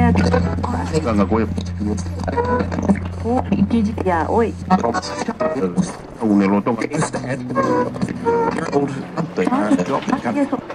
생각하고 お、一時や、おい。 un eloto あ、あ、げそう。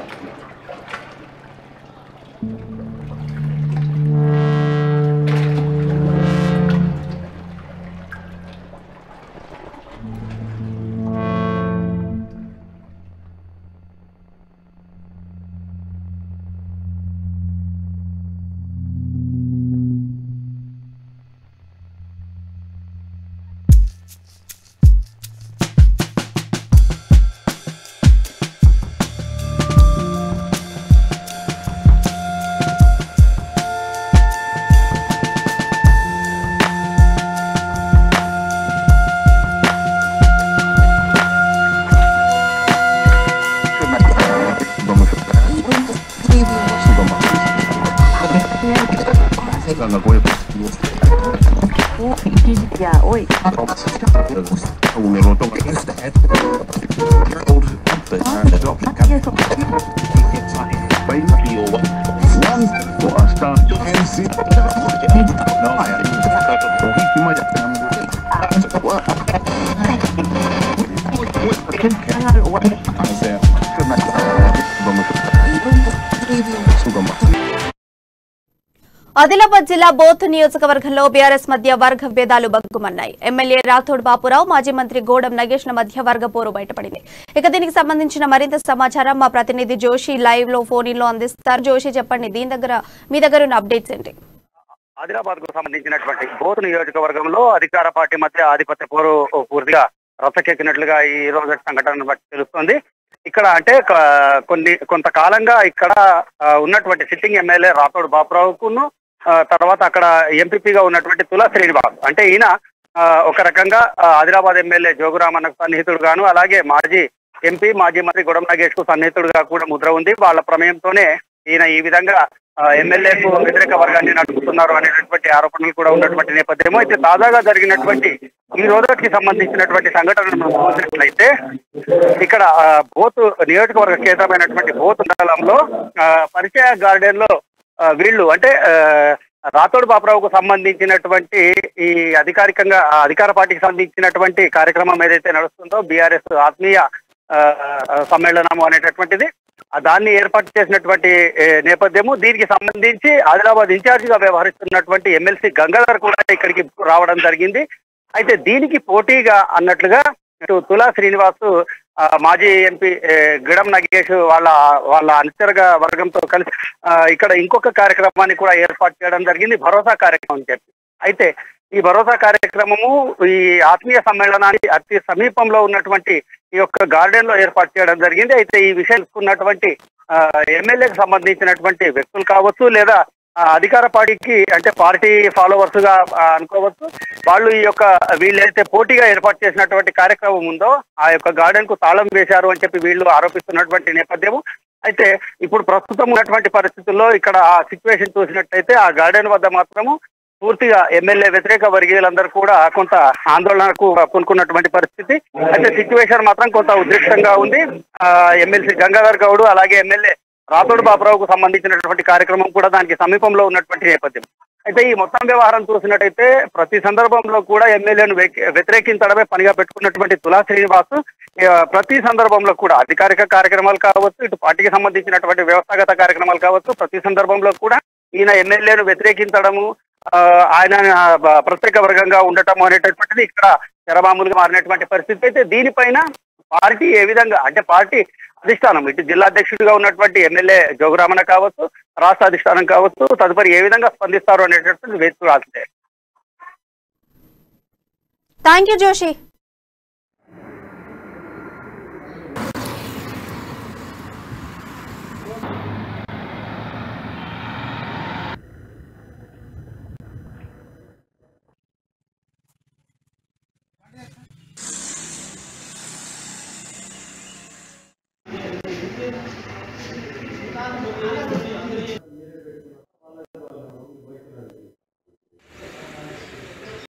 생각하고 お、一時や、おい。 un eloto あ、あ、げそう。 o hasta hikima ya 上がる、おわ。 Adilabad జిల్లా both నియోజకవర్గంలో BRS మధ్య వర్గ భేదాలు బగ్గుమన్నాయి ఎమ్మెల్యే రాథోడ్ బాపురావు మాజీ మంత్రి గోడం నగేష్ల మధ్య వర్గ పోరు బయటపడింది ఇక దీనికి సంబంధించిన మరింత సమాచారం మా ప్రతినిధి జోషి లైవ్ లో ఫోన్ లో అందిస్తారు జోషి చెప్పండి దీని దగ్గర మీ దగ్గర ఉన్న అప్డేట్స్ ఏంటి ఆదిలాబాద్ కు సంబంధించినటువంటి బోత్ నియోజకవర్గంలో అధికార పార్టీ మధ్య ఆధిపత్య పోరు పూర్తిగా రసకెక్కినట్లుగా ఈ రోజు సంఘటన బట్టి తెలుస్తుంది ఇక్కడ అంటే క- కొన్ని కొంతకాలంగా ఇక్కడ ఆ, ఉన్నటువంటి సిట్టింగ్ ఎమ్మెల్యే రాథోడ్ బాపురావుకును ఆ, తర్వాత అక్కడ ఎంపీపీగా ఉన్నటువంటి తులా శ్రీనివాస్ అంటే ఈయన ఆ, ఒక రకంగా ఆ, ఆదిలాబాద్ ఎమ్మెల్యే జోగురామన్నకు సన్నిహితుడు గాను అలాగే మాజీ ఎంపీ మాజీ మంత్రి గుడం నాగేష్ కు సన్నిహితుడుగా కూడా ముద్ర ఉంది వాళ్ళ ప్రమేయంతోనే ఈయన ఈ విధంగా ఆ, ఎమ్మెల్యేకు వ్యతిరేక వర్గాన్ని నడుపుతున్నారు అనేటటువంటి ఆరోపణలు కూడా ఉన్నటువంటి నేపథ్యము అయితే తాజాగా జరిగినటువంటి ఈ రోజుకి సంబంధించినటువంటి సంఘటనను మనం చూసినట్లయితే ఇక్కడ ఆ, బోతు నియోజకవర్గ కేంద్రమైనటువంటి బోతు మండలంలో ఆ, పరిచయ గార్డెన్ లో ఆ, వీళ్ళు అంటే ఆ, రాథోడ్ బాపురావుకు సంబంధించినటువంటి ఈ అధికారికంగా ఆ అధికార పార్టీకి సంబంధించినటువంటి కార్యక్రమం ఏదైతే నడుస్తుందో బీఆర్ఎస్ ఆత్మీయ ఆ, ఆ, సమ్మేళనము అనేటటువంటిది ఆ దాన్ని ఏర్పాటు చేసినటువంటి ఏ, నేపథ్యము దీనికి సంబంధించి ఆదిలాబాద్ ఇన్ఛార్జ్ గా వ్యవహరిస్తున్నటువంటి ఎమ్మెల్సీ గంగాధర్ కూడా ఇక్కడికి రావడం జరిగింది అయితే దీనికి పోటీగా అన్నట్లుగా ఇటు తులా శ్రీనివాస్ ఆ, మాజీ ఎంపీ ఏ, గిడం నగేష్ వాళ్ళ వాళ్ళ అనుచరగ వర్గంతో కలిసి ఆ, ఇక్కడ ఇంకొక కార్యక్రమాన్ని కూడా ఏర్పాటు చేయడం జరిగింది భరోసా కార్యక్రమం అని చెప్పి అయితే ఈ భరోసా కార్యక్రమము ఈ ఆత్మీయ సమ్మేళనానికి అతి సమీపంలో ఉన్నటువంటి ఈ యొక్క గార్డెన్ లో ఏర్పాటు చేయడం జరిగింది అయితే ఈ విషయం ఉన్నటువంటి ఎమ్మెల్యేకి సంబంధించినటువంటి వ్యక్తులు కావచ్చు లేదా ఆ, అధికార పార్టీకి అంటే పార్టీ ఫాలోవర్స్ గా ఆ, అనుకోవచ్చు వాళ్ళు ఈ యొక్క వీళ్ళైతే పోటీగా ఏర్పాటు చేసినటువంటి కార్యక్రమం ఉందో ఆ యొక్క గార్డెన్ కు తాళం వేశారు అని చెప్పి వీళ్ళు ఆరోపిస్తున్నటువంటి నేపథ్యము అయితే ఇప్పుడు ప్రస్తుతం ఉన్నటువంటి పరిస్థితుల్లో ఇక్కడ ఆ సిచ్యువేషన్ చూసినట్టయితే ఆ గార్డెన్ వద్ద మాత్రము పూర్తిగా ఎమ్మెల్యే వ్యతిరేక వర్గీయులందరూ కూడా కొంత ఆందోళనకు పూనుకున్నటువంటి పరిస్థితి అయితే సిచ్యువేషన్ మాత్రం కొంత ఉద్రిక్తంగా ఉంది ఆ, ఎమ్మెల్సీ గంగాధర్ గౌడ్ అలాగే ఎమ్మెల్యే రాథోడ్ బాబురావుకు సంబంధించినటువంటి కార్యక్రమం కూడా దానికి సమీపంలో ఉన్నటువంటి నేపథ్యం అయితే ఈ మొత్తం వ్యవహారం చూసినట్టయితే ప్రతి సందర్భంలో కూడా ఎమ్మెల్యేను వ్యక్- వ్యతిరేకించడమే పనిగా పెట్టుకున్నటువంటి తులా శ్రీనివాస్ ఆ, ప్రతి సందర్భంలో కూడా అధికారిక కార్యక్రమాలు కావచ్చు ఇటు పార్టీకి సంబంధించినటువంటి వ్యవస్థాగత కార్యక్రమాలు కావచ్చు ప్రతి సందర్భంలో కూడా ఈయన ఎమ్మెల్యేను వ్యతిరేకించడము ఆ, ఆయన ఆ, బ- ప్రత్యేక వర్గంగా ఉండటం అనేటటువంటిది ఇక్కడ చరమామూలుగా మారినటువంటి పరిస్థితి అయితే దీనిపైన పార్టీ ఏ విధంగా అంటే పార్టీ అధిష్టానం ఇటు జిల్లా అధ్యక్షుడిగా ఉన్నటువంటి ఎమ్మెల్యే జోగురామన్న కావచ్చు రాష్ట్ర అధిష్టానం కావచ్చు తదుపరి ఏ విధంగా స్పందిస్తారు అనేటటువంటి వేచి చూడాల్సిందే థ్యాంక్ యూ జోషి Thank